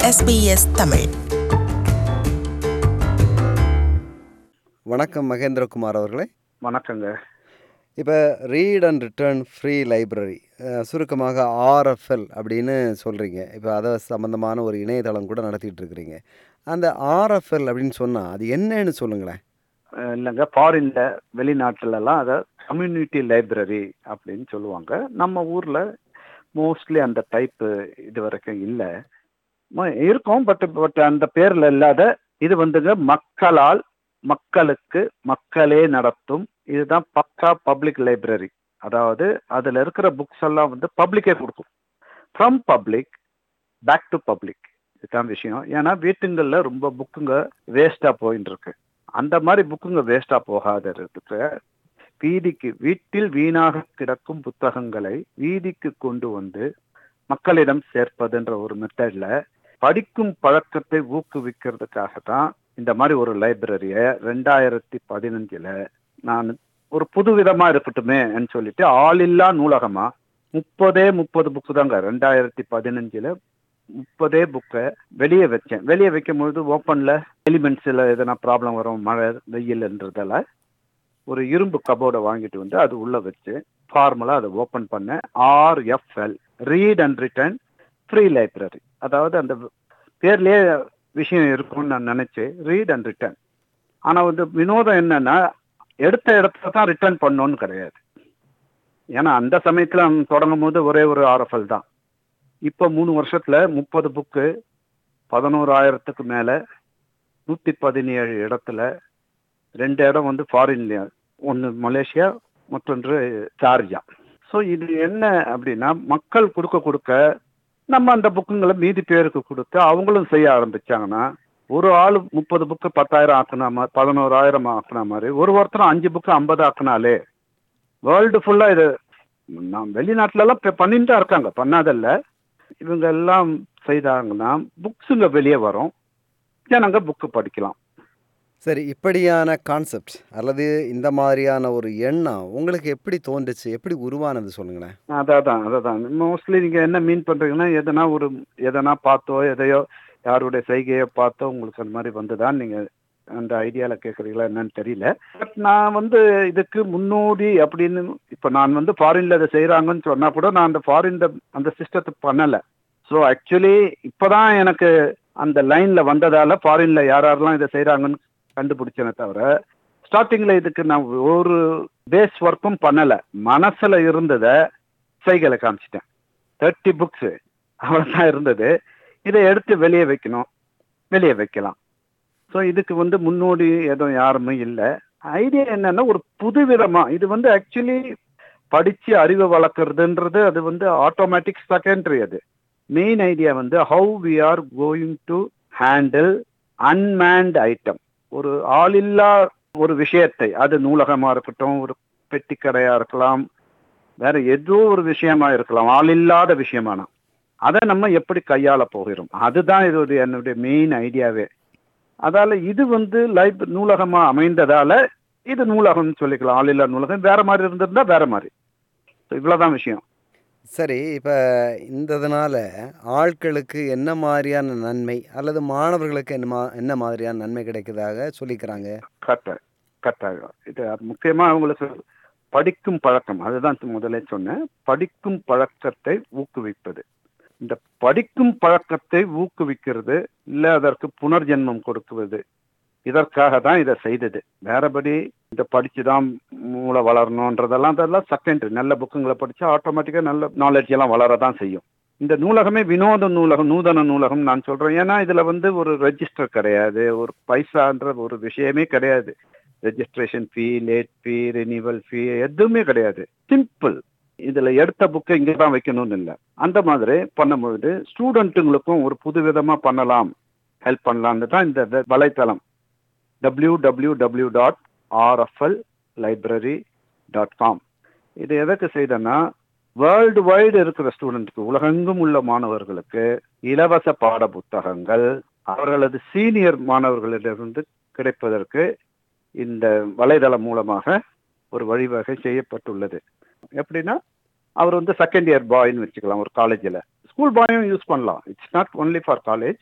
SBS Tamil வணக்கம் மகேந்திரகுமார் அவர்களே வணக்கங்க இப்போ read and return free library சுருக்கமாக ஆர்எஃப்எல் அப்படின்னு சொல்கிறீங்க இப்போ அதை சம்மந்தமான ஒரு இணையதளம் கூட நடத்திட்டு இருக்கிறீங்க அந்த ஆர்எஃப்எல் அப்படின்னு சொன்னால் அது என்னன்னு சொல்லுங்களேன் அஹ் இல்லைங்க ஃபாரின்ல வெளிநாட்டுலலாம் அதை கம்யூனிட்டி லைப்ரரி அப்படின்னு சொல்லுவாங்க நம்ம ஊர்ல மோஸ்ட்லி அந்த டைப்பு இது வரைக்கும் இல்லை இருக்கும் பட் பட் அந்த பேர்ல இல்லாத இது வந்துங்க மக்களால் மக்களுக்கு மக்களே நடத்தும் இதுதான் பக்கா பப்ளிக் லைப்ரரி அதாவது அதுல இருக்கிற புக்ஸ் எல்லாம் வந்து பப்ளிக்கே கொடுக்கும் from public back to public இதுதான் விஷயம் ஏன்னா வீட்டுங்களில் ரொம்ப புக்குங்க வேஸ்டா போயின்னு இருக்கு அந்த மாதிரி புக்குங்க வேஸ்டா போகாததுக்கு வீதிக்கு வீட்டில் வீணாக கிடக்கும் புத்தகங்களை வீதிக்கு கொண்டு வந்து மக்களிடம் சேர்ப்பதுன்ற ஒரு மெத்தட்ல படிக்கும் பழக்கத்தை ஊக்குவிக்கிறதுக்காக தான் இந்த மாதிரி ஒரு லைப்ரரியை ரெண்டாயிரத்தி பதினஞ்சுல நான் ஒரு புது விதமா இருக்கட்டுமேன்னு சொல்லிட்டு ஆளில்லா நூலகமா முப்பதே முப்பது புக்கு தாங்க ரெண்டாயிரத்தி பதினஞ்சுல முப்பதே புக்கை வெளியே வச்சேன் வெளியே வைக்கும் பொழுது ஓப்பன்ல எலிமெண்ட்ஸில் எதனா ப்ராப்ளம் வரும் மழை வெயில்ன்றதால ஒரு இரும்பு கபோர்டை வாங்கிட்டு வந்து அது உள்ள வச்சு ஃபார்முலா அதை ஓப்பன் பண்ணேன் RFL read and return free library அதாவது அந்த பேர்லயே விஷயம் இருக்கும்னு நான் நினைச்சேன் ரீட் அண்ட் ரிட்டர்ன் ஆனா வந்து வினோதம் என்னன்னா எடுத்த இடத்துல தான் ரிட்டர்ன் பண்ணணும்னு கிடையாது ஏன்னா அந்த சமயத்துல அவன் தொடங்கும் போது ஒரே ஒரு ஆர்எஃப்எல் தான் இப்போ மூணு வருஷத்துல முப்பது புக்கு பதினோராயிரத்துக்கு மேல நூத்தி பதினேழு இடத்துல ரெண்டு இடம் வந்து ஃபாரின்ல ஒன்று மலேசியா மற்றொன்று சார்ஜா ஸோ இது என்ன அப்படின்னா மக்கள் கொடுக்க கொடுக்க நம்ம அந்த புக்குங்களை மீதி பேருக்கு கொடுத்து அவங்களும் செய்ய ஆரம்பிச்சாங்கன்னா ஒரு ஆள் முப்பது புக்கு பத்தாயிரம் ஆக்குனா மாதிரி பதினோராயிரம் ஆக்குனா மாதிரி ஒரு ஒருத்தரும் அஞ்சு புக்கு ஐம்பது ஆக்குனாலே வேர்ல்டு ஃபுல்லா இது நான் வெளிநாட்டுல எல்லாம் இப்ப பண்ணிட்டு தான் இருக்காங்க பண்ணாதல்ல இவங்க எல்லாம் செய்தாங்கன்னா புக்ஸுங்க வெளியே வரும் ஜனங்க புக்கு படிக்கலாம் சரி இப்படியான கான்செப்ட் அல்லது இந்த மாதிரியான ஒரு எண்ணம் உங்களுக்கு எப்படி தோன்றுச்சு எப்படி உருவானது சொல்லுங்களேன் அதான் அதான் மோஸ்ட்லி நீங்க என்ன மீன் பண்றீங்கன்னா எதனா ஒரு எதனா பார்த்தோ எதையோ யாருடைய செய்கையை பார்த்தோ உங்களுக்கு அந்த மாதிரி வந்துதான் நீங்க அந்த ஐடியால கேக்குறீங்களா என்னன்னு தெரியல பட் நான் வந்து இதுக்கு முன்னோடி அப்படின்னு இப்ப நான் வந்து ஃபாரின்ல இதை செய்யறாங்கன்னு சொன்னா கூட நான் அந்த ஃபாரின் அந்த சிஸ்டத்தை பண்ணல ஸோ ஆக்சுவலி இப்பதான் எனக்கு அந்த லைன்ல வந்ததால ஃபாரின்ல யார் யாரெல்லாம் இதை செய்யறாங்கன்னு கண்டுபிடிச்சேனே தவிர ஸ்டார்டிங்ல இதுக்கு நான் ஒரு பேஸ் ஒர்க்கும் பண்ணல மனசுல இருந்தத சைகளை காமிச்சிட்டேன் தேர்ட்டி புக்ஸ் அவ்வளவுதான் இருந்தது இதை எடுத்து வெளியே வைக்கணும் வெளியே வைக்கலாம் ஸோ இதுக்கு வந்து முன்னோடி எதுவும் யாருமே இல்லை ஐடியா என்னன்னா ஒரு புது விதமா இது வந்து ஆக்சுவலி படிச்சு அறிவை வளர்க்குறதுன்றது அது வந்து ஆட்டோமேட்டிக் செகண்டரி அது மெயின் ஐடியா வந்து how we are going to handle unmanned item ஒரு ஆளில்லா ஒரு விஷயத்தை அது நூலகமா இருக்கட்டும் ஒரு பெட்டிக்கடையா இருக்கலாம் வேற ஏதோ ஒரு விஷயமா இருக்கலாம் ஆளில்லாத விஷயமானா அதை நம்ம எப்படி கையாள போகிறோம் அதுதான் இதோடைய என்னுடைய மெயின் ஐடியாவே அதால இது வந்து லைப் நூலகமா அமைந்ததால இது நூலகம்னு சொல்லிக்கலாம் ஆளில்லா நூலகம் வேற மாதிரி இருந்திருந்தா வேற மாதிரி இவ்வளவுதான் விஷயம் சரி இப்போ இந்ததுனால ஆட்களுக்கு என்ன மாதிரியான நன்மை அல்லது மாணவர்களுக்கு என்ன மா என்ன மாதிரியான நன்மை கிடைக்கிறதாக சொல்லிக்கிறாங்க கரெக்டாக கரெக்டாக இது முக்கியமா அவங்களுக்கு படிக்கும் பழக்கம் அதுதான் முதல்ல சொன்னேன் படிக்கும் பழக்கத்தை ஊக்குவிப்பது இந்த படிக்கும் பழக்கத்தை ஊக்குவிக்கிறது இல்லை அதற்கு புனர்ஜென்மம் கொடுக்குவது இதற்காக தான் இதை செய்தது வேறபடி இந்த படிச்சுதான் மூளை வளரணுன்றதெல்லாம் அதெல்லாம் செகண்டரி நல்ல புக்குங்களை படிச்சா ஆட்டோமேட்டிக்கா நல்ல நாலேஜ் எல்லாம் வளரதான் செய்யும் இந்த நூலகமே வினோத நூலகம் நூதன நூலகம் நான் சொல்றேன் ஏன்னா இதுல வந்து ஒரு ரெஜிஸ்டர் கிடையாது ஒரு பைசான்ற ஒரு விஷயமே கிடையாது registration fee late fee renewal fee எதுவுமே கிடையாது சிம்பிள் இதுல எடுத்த புக்கை இங்கே தான் வைக்கணும்னு இல்லை அந்த மாதிரி பண்ணும்பொழுது ஸ்டூடெண்ட்டுங்களுக்கும் ஒரு புது விதமா பண்ணலாம் ஹெல்ப் பண்ணலாம்னு தான் இந்த வலைத்தளம் W W W dot RFL library dot com இது எதற்கு செய்தேன்னா வேர்ல்டு வைடு இருக்கிற ஸ்டூடெண்ட்க்கு உலகெங்கும் உள்ள மாணவர்களுக்கு இலவச பாட புத்தகங்கள் அவர்களது சீனியர் மாணவர்களிடமிருந்து கிடைப்பதற்கு இந்த வலைதளம் மூலமாக ஒரு வழிவகை செய்யப்பட்டுள்ளது எப்படின்னா அவர் வந்து செகண்ட் இயர் பாய்னு வச்சுக்கலாம் ஒரு காலேஜில் ஸ்கூல் பாயும் யூஸ் பண்ணலாம் it's not only for college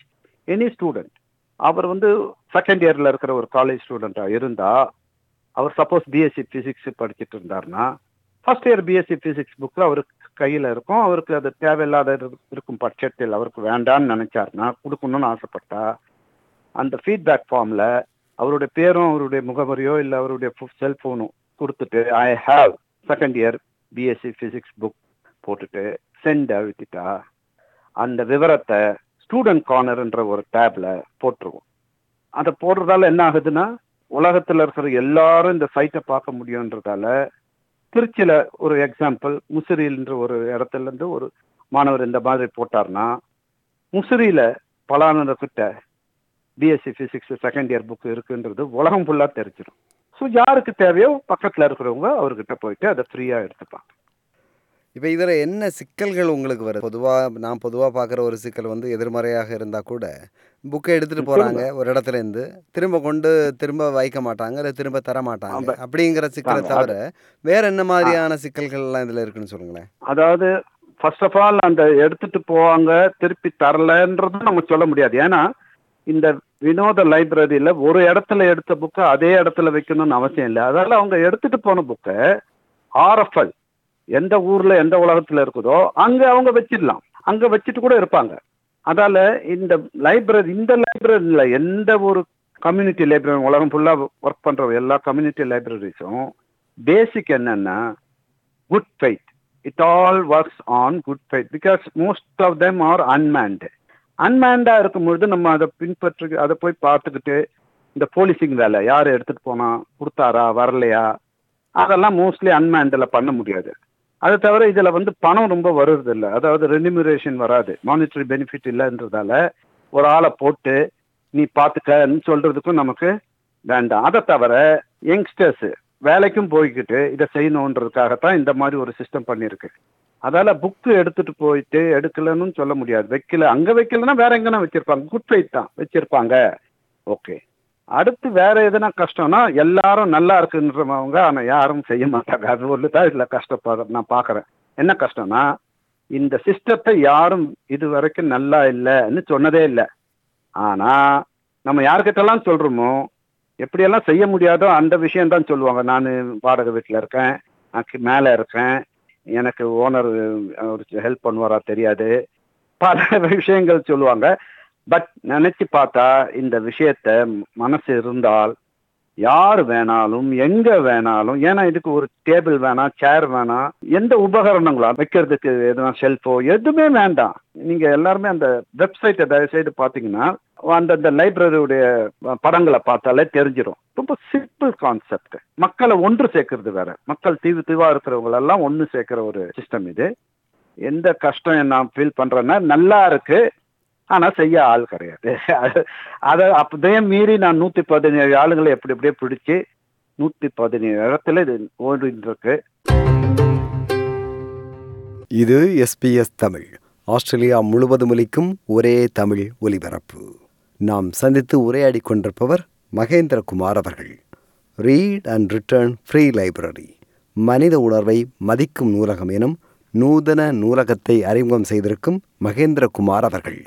any student அவர் வந்து செகண்ட் இயர்ல இருக்கிற ஒரு காலேஜ் ஸ்டூடெண்டா இருந்தா அவர் சப்போஸ் பிஎஸ்சி பிசிக்ஸ் படிச்சுட்டு இருந்தாருன்னா first year BSc physics book அவருக்கு கையில் இருக்கும் அவருக்கு அது தேவையில்லாத இரு- இருக்கும் பட்சத்தில் அவருக்கு வேண்டாம்னு நினைச்சாருன்னா கொடுக்கணும்னு ஆசைப்பட்டா அந்த ஃபீட்பேக் ஃபார்ம்ல அவருடைய பேரும் அவருடைய முகவரியோ இல்லை அவருடைய செல்போனும் கொடுத்துட்டு I have second year BSc physics book போட்டுட்டு சென்ட் அழுத்திட்டா அந்த விவரத்தை ஸ்டூடெண்ட் கார்னர்ன்ற ஒரு டேப்ல போட்டுருவோம் அதை போடுறதால என்ன ஆகுதுன்னா உலகத்துல இருக்கிற எல்லாரும் இந்த சைட்டை பார்க்க முடியுன்றதால திருச்சியில ஒரு எக்ஸாம்பிள் முசிறின்ற ஒரு இடத்துல இருந்து ஒரு மாணவர் இந்த மாதிரி போட்டார்னா முசிறியில பலானந்த கிட்ட BSc physics second year book இருக்குன்றது உலகம் ஃபுல்லா தெரிஞ்சிடும் ஸோ யாருக்கு தேவையோ பக்கத்துல இருக்கிறவங்க அவர்கிட்ட போயிட்டு அதை ஃப்ரீயா எடுத்துப்பாங்க இப்போ இதில் என்ன சிக்கல்கள் உங்களுக்கு வருது பொதுவாக நான் பொதுவாக பார்க்குற ஒரு சிக்கல் வந்து எதிர்மறையாக இருந்தால் கூட புக்கை எடுத்துகிட்டு போகிறாங்க ஒரு இடத்துல இருந்து திரும்ப கொண்டு திரும்ப வைக்க மாட்டாங்க இல்லை திரும்ப தர மாட்டாங்க ஆமா. அப்படிங்கிற சிக்கலை ஆமா, தவிர வேற என்ன மாதிரியான சிக்கல்கள்லாம் இதில் இருக்குன்னு சொல்லுங்களேன் அதாவது ஃபர்ஸ்ட் ஆஃப் ஆல் அந்த எடுத்துட்டு போவாங்க திருப்பி தரலன்றது நம்ம சொல்ல முடியாது ஏன்னா இந்த வினோத லைப்ரரியில ஒரு இடத்துல எடுத்த புக்கை அதே இடத்துல வைக்கணும்னு அவசியம் இல்லை அதனால அவங்க எடுத்துட்டு போன புக்கை ஆர்எஃப்எல் எந்த ஊர்ல எந்த உலகத்துல இருக்குதோ அங்க அவங்க வச்சிடலாம் அங்க வச்சுட்டு கூட இருப்பாங்க அதால இந்த லைப்ரரி இந்த லைப்ரரியில எந்த ஒரு கம்யூனிட்டி லைப்ரரி உலகம் ஃபுல்லா ஒர்க் பண்ற எல்லா கம்யூனிட்டி லைப்ரரிஸும் பேசிக் என்னன்னா good fight it all works on good fight because most of them are unmanned அன்மேண்டா இருக்கும்பொழுது நம்ம அதை பின்பற்றி அதை போய் பார்த்துக்கிட்டு இந்த போலீசிங் வேலை யார் எடுத்துட்டு போனா கொடுத்தாரா வரலையா அதெல்லாம் மோஸ்ட்லி அன்மேண்டில் பண்ண முடியாது அதை தவிர இதுல வந்து பணம் ரொம்ப வருது இல்லை அதாவது ரெனிமுரேஷன் வராது மானிட்டரி பெனிஃபிட் இல்லைன்றதால ஒரு ஆளை போட்டு நீ பார்த்துக்கன்னு சொல்றதுக்கும் நமக்கு வேண்டாம் அதை தவிர யங்ஸ்டர்ஸ் வேலைக்கும் போய்கிட்டு இதை செய்யணுன்றதுக்காகத்தான் இந்த மாதிரி ஒரு சிஸ்டம் பண்ணியிருக்கு அதால புக்கு எடுத்துட்டு போயிட்டு எடுக்கலன்னு சொல்ல முடியாது வைக்கல அங்க வைக்கலன்னா வேற எங்கன்னா வச்சிருப்பாங்க குட் ஃபைட் தான் வச்சிருப்பாங்க ஓகே அடுத்து வேற எதுனா கஷ்டம்னா எல்லாரும் நல்லா இருக்குன்றவங்க ஆனா யாரும் செய்ய மாட்டாங்க அது ஒன்று தான் இதுல கஷ்டப்படுற நான் பாக்குறேன் என்ன கஷ்டம்னா இந்த சிஸ்டத்தை யாரும் இது வரைக்கும் நல்லா இல்லைன்னு சொன்னதே இல்லை ஆனா நம்ம யார்கிட்டலாம் சொல்றோமோ எப்படியெல்லாம் செய்ய முடியாதோ அந்த விஷயம் தான் சொல்லுவாங்க நான் வாடகை வீட்டில் இருக்கேன் நான் கி- மேலே இருக்கேன் எனக்கு ஓனர் ஒரு ஹெல்ப் பண்ணுவாரா தெரியாது பல விஷயங்கள் சொல்லுவாங்க பட் நினைச்சு பார்த்தா இந்த விஷயத்த மனசு இருந்தால் யார் வேணாலும் எங்க வேணாலும் ஏன்னா இதுக்கு ஒரு டேபிள் வேணாம் சேர் வேணாம் எந்த உபகரணங்களும் வைக்கிறதுக்கு எதுனா ஷெல்ஃபோ எதுவுமே வேண்டாம் நீங்க எல்லாருமே அந்த வெப்சைட்டை தயவு செய்து பாத்தீங்கன்னா அந்தந்த லைப்ரரியுடைய படங்களை பார்த்தாலே தெரிஞ்சிடும் ரொம்ப சிம்பிள் கான்செப்ட் மக்களை ஒன்று சேர்க்கறது வேற மக்கள் தீவு தீவா இருக்கிறவங்க எல்லாம் ஒன்று சேர்க்கிற ஒரு சிஸ்டம் இது எந்த கஷ்டம் நான் ஃபீல் பண்றேன்னா நல்லா இருக்கு ஆனா செய்ய ஆள் கிடையாது அதை அப்பதையும் மீறி நான் நூத்தி பதினேழு ஆளுங்களை எப்படி எப்படியே பிடிச்சு நூத்தி பதினேழு இடத்துல இது ஓடிட்டு இருக்கு இது எஸ்பிஎஸ் தமிழ் ஆஸ்திரேலியா முழுவதும் ஒலிக்கும் ஒரே தமிழ் ஒலிபரப்பு நாம் சந்தித்து உரையாடி கொண்டிருப்பவர் மகேந்திரகுமார் அவர்கள் read and return free library மனித உணர்வை மதிக்கும் நூலகம் எனும் நூதன நூலகத்தை அறிமுகம் செய்திருக்கும் மகேந்திரகுமார் அவர்கள்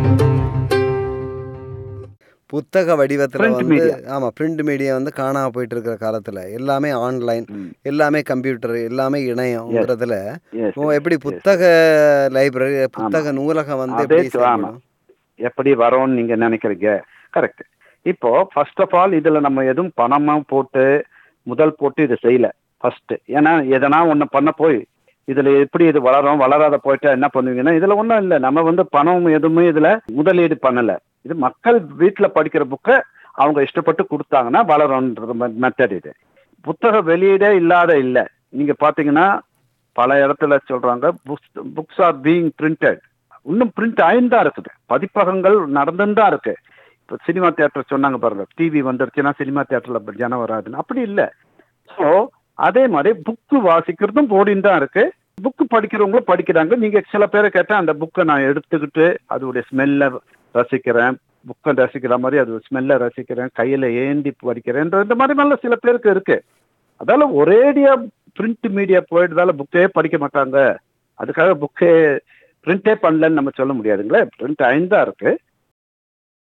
புத்தக வடிவத்தில் Print வந்து media. ஆமாம் பிரிண்ட் மீடியா வந்து காணாம போயிட்டு இருக்கிற காலத்தில் எல்லாமே ஆன்லைன் எல்லாமே கம்ப்யூட்டர் எல்லாமே இணையங்கிறதுல Yes, இப்போ எப்படி yes. புத்தக லைப்ரரி புத்தக நூலகம் வந்து அதே எப்படி ஆமா. செயல்படும்? எப்படி வரோம்னு நீங்க நினைக்கிறீங்க கரெக்ட் இப்போ ஃபர்ஸ்ட் ஆஃப் ஆல் இதுல நம்ம எதுவும் பணமா போட்டு முதல் போட்டு இது செய்யல ஃபர்ஸ்ட் ஏன்னா எதனா ஒண்ணு பண்ண போய் இதுல எப்படி இது வளரும் வளராத போயிட்டா என்ன பண்ணுவீங்கன்னா இதுல ஒண்ணும் இல்ல நம்ம வந்து பணம் எதுவுமே இதுல முதலீடு பண்ணல இது மக்கள் வீட்டுல படிக்கிற புக்கை அவங்க இஷ்டப்பட்டு கொடுத்தாங்கன்னா வளரும்ன்ற மெத்தட் இது புத்தக வெளியீடே இல்லாத இல்ல நீங்க பாத்தீங்கன்னா பல இடத்துல சொல்றாங்க புக்ஸ் ஆர் பீயிங் பிரிண்டட் இன்னும் பிரிண்ட் ஆயின்னு தான் இருக்குது பதிப்பகங்கள் நடந்துன்னு தான் இருக்கு இப்போ சினிமா தியேட்டர் சொன்னாங்க பாருங்க டிவி வந்துருச்சுன்னா சினிமா தியேட்டர்ல ஜனம் வராதுன்னு அப்படி இல்லை ஸோ அதே மாதிரி புக்கு வாசிக்கிறதும் ஓடின்னு தான் இருக்கு புக்கு படிக்கிறவங்களும் படிக்கிறாங்க நீங்க சில பேரை கேட்டா அந்த புக்கை நான் எடுத்துக்கிட்டு அதோடைய ஸ்மெல்ல ரசிக்கிறேன் புக்கை ரசிக்கிற மாதிரி அது ஸ்மெல்ல ரசிக்கிறேன் கையில ஏந்தி படிக்கிறேன்ற இந்த மாதிரி நல்ல சில பேருக்கு இருக்கு அதால ஒரேடியா பிரிண்ட் மீடியா போயிட்டதால புக்கே படிக்க மாட்டாங்க அதுக்காக புக்கே பிரிண்டே பண்ணலன்னு நம்ம சொல்ல முடியாதுங்களே பிரிண்ட் ஐந்து தான் இருக்கு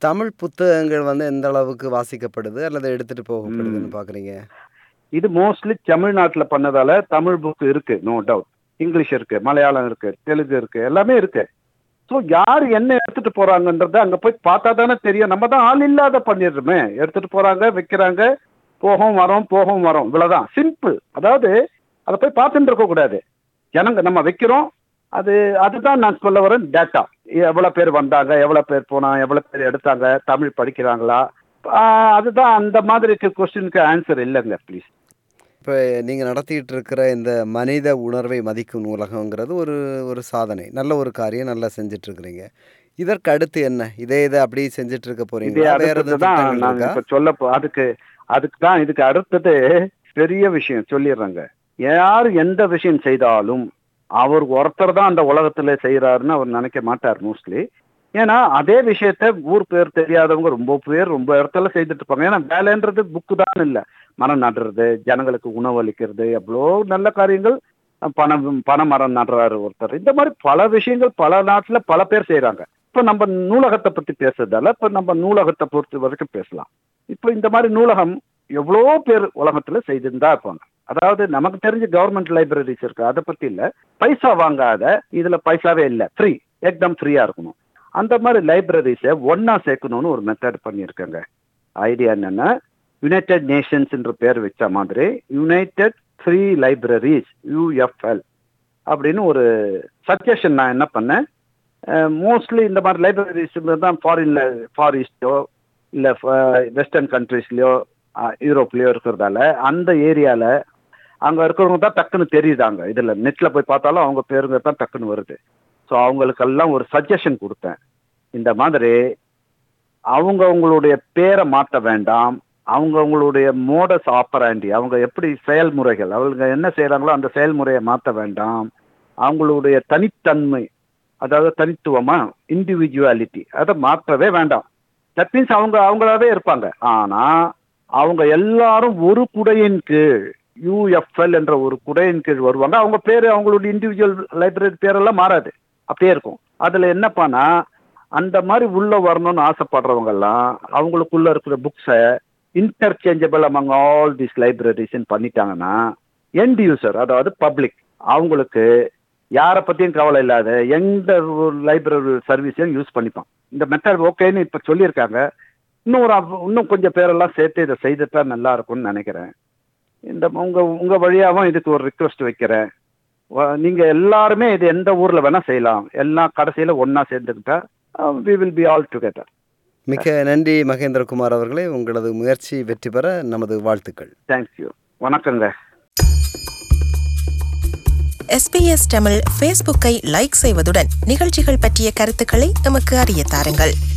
தமிழ் புத்தகங்கள் வந்து எந்த அளவுக்கு வாசிக்கப்படுது அல்லது எடுத்துட்டு போகப்படுதுன்னு ம். பார்க்குறீங்க இது மோஸ்ட்லி தமிழ்நாட்டுல பண்ணதால தமிழ் புக் இருக்கு நோ டவுட் இங்கிலீஷ் இருக்கு மலையாளம் இருக்கு தெலுங்கு இருக்கு எல்லாமே இருக்கு ஸோ யார் என்ன எடுத்துட்டு போறாங்கன்றத அங்க போய் பார்த்தா தானே தெரியும் நம்ம தான் ஆள் இல்லாத பண்ணிடுறோமே எடுத்துட்டு போறாங்க வைக்கிறாங்க போகும் வரோம் போகும் வரோம் இவ்வளவுதான் சிம்பிள் அதாவது அதை போய் பார்த்துட்டு இருக்க கூடாது ஜனங்க நம்ம வைக்கிறோம் அது அதுதான் நான் சொல்ல வரேன் டேட்டா எவ்வளவு பேர் வந்தாங்க எவ்வளவு பேர் போனாங்க எவ்வளவு பேர் எடுத்தாங்க தமிழ் படிக்கிறாங்களா ஆஹ் அதுதான் அந்த மாதிரி கொஸ்டினுக்கு ஆன்சர் இல்லைங்க ப்ளீஸ் இப்போ நீங்கள் நடத்திட்டு இருக்கிற இந்த மனித உணர்வை மதிக்கும் நூலகங்கிறது ஒரு ஒரு சாதனை நல்ல ஒரு காரியம் நல்லா செஞ்சுட்டு இருக்கிறீங்க இதற்கு அடுத்து என்ன இதே இதை அப்படியே செஞ்சுட்டு இருக்க இதே போறீங்களா வேற அடுத்தது எதுவும் தான் திட்டங்கள் நான் இருக்கா இப்ப சொல்ல போ- அதுக்கு அதுக்கு தான் இதுக்கு அடுத்தது பெரிய விஷயம் சொல்லிடுறேங்க யார் எந்த விஷயம் செய்தாலும் அவர் ஒருத்தர் தான் அந்த உலகத்துல செய்யறாருன்னு அவர் நினைக்க மாட்டார் மோஸ்ட்லி ஏன்னா அதே விஷயத்த ஊர் பேர் தெரியாதவங்க ரொம்ப பேர் ரொம்ப இடத்துல செய்துட்டு இருப்பாங்க ஏன்னா வேலைன்றது புக்கு தான் இல்லை மரம் நடுறது ஜனங்களுக்கு உணவளிக்கிறது எவ்வளோ நல்ல காரியங்கள் பணம் பனை மரம் நடுறாரு ஒருத்தர் இந்த மாதிரி பல விஷயங்கள் பல நாட்டுல பல பேர் செய்றாங்க இப்ப நம்ம நூலகத்தை பத்தி பேசுறதால இப்ப நம்ம நூலகத்தை பொறுத்த வரைக்கும் பேசலாம் இப்போ இந்த மாதிரி நூலகம் எவ்வளோ பேர் உலகத்துல செய்துன்னு தான் இருப்பாங்க அதாவது நமக்கு தெரிஞ்ச கவர்மெண்ட் லைப்ரரிஸ் இருக்கு அதை பத்தி இல்ல பைசா வாங்காத இதுல பைசாவே இல்ல ஃப்ரீ எக்தம் ஃப்ரீயா இருக்கணும் அந்த மாதிரி லைப்ரரிஸை ஒன்னா சேர்க்கணும்னு ஒரு மெத்தட் பண்ணியிருக்காங்க ஐடியா என்னன்னா யுனைடெட் நேஷன்ஸ்ன்ற பேர் வச்ச மாதிரி யுனைடெட் ஃப்ரீ லைப்ரரிஸ் யூஎஃப்எல் அப்படின்னு ஒரு சஜஷன் நான் என்ன பண்ணேன் மோஸ்ட்லி இந்த மாதிரி லைப்ரரிஸ் தான் ஃபாரின்ல ஃபார் ஈஸ்டோ இல்லை வெஸ்டர்ன் கண்ட்ரீஸ்லயோ யூரோப்லயோ இருக்கிறதால அந்த ஏரியால அங்க இருக்கிறவங்க தான் டக்குன்னு தெரியுதாங்க இதுல நெட்ல போய் பார்த்தாலும் அவங்க பேருங்க தான் டக்குன்னு வருது ஸோ அவங்களுக்கெல்லாம் ஒரு சஜஷன் கொடுத்தேன் இந்த மாதிரி அவங்க அவங்களுடைய பேரை மாற்ற வேண்டாம் அவங்க அவங்களுடைய மோடஸ் ஆப்பராண்டி அவங்க எப்படி செயல்முறைகள் அவங்க என்ன செய்யறாங்களோ அந்த செயல்முறையை மாற்ற வேண்டாம் அவங்களுடைய தனித்தன்மை அதாவது தனித்துவமா இண்டிவிஜுவாலிட்டி அதை மாற்றவே வேண்டாம் தட் மீன்ஸ் அவங்க அவங்களாவே இருப்பாங்க ஆனா அவங்க எல்லாரும் ஒரு குடையின் கீழ் யூஎஃப்எல் என்ற ஒரு குடையின் கீழ் வருவாங்க அவங்க பேரு அவங்களுடைய இண்டிவிஜுவல் லைப்ரரி பேரெல்லாம் மாறாது அப்படியே இருக்கும் அதுல என்னப்பானா அந்த மாதிரி உள்ள வரணும்னு ஆசைப்படுறவங்க எல்லாம் அவங்களுக்குள்ள இருக்கிற புக்ஸை interchangeable among all this libraries பண்ணிட்டாங்கன்னா எண்ட் யூசர் அதாவது பப்ளிக் அவங்களுக்கு யாரை பத்தியும் கவலை இல்லாத எந்த லைப்ரரி சர்வீஸையும் யூஸ் பண்ணிப்பான் இந்த மெத்தட் ஓகேன்னு இப்ப சொல்லியிருக்காங்க இன்னும் ஒரு அப்- இன்னும் கொஞ்சம் பேரெல்லாம் சேர்த்து இதை செய்துட்டா நல்லா இருக்கும்னு நினைக்கிறேன் இந்த உங்க உங்க வழியாவும் இதுக்கு ஒரு ரிக்வெஸ்ட் வைக்கிறேன் வ- நீங்க எல்லாருமே இது எந்த ஊர்ல வேணா செய்யலாம் எல்லாம் கடைசியில ஒண்ணா சேர்ந்துக்கிட்டா we will be all together மிக்க நன்றி மகேந்திரகுமார் அவர்களே உங்களது முயற்சி வெற்றி பெற நமது வாழ்த்துக்கள் தேங்க்யூ வணக்கங்க எஸ்பிஎஸ் தமிழ் ஃபேஸ்புக்கை லைக் செய்வதுடன் நிகழ்ச்சிகள் பற்றிய கருத்துக்களை எமக்கு அறிய தாருங்கள்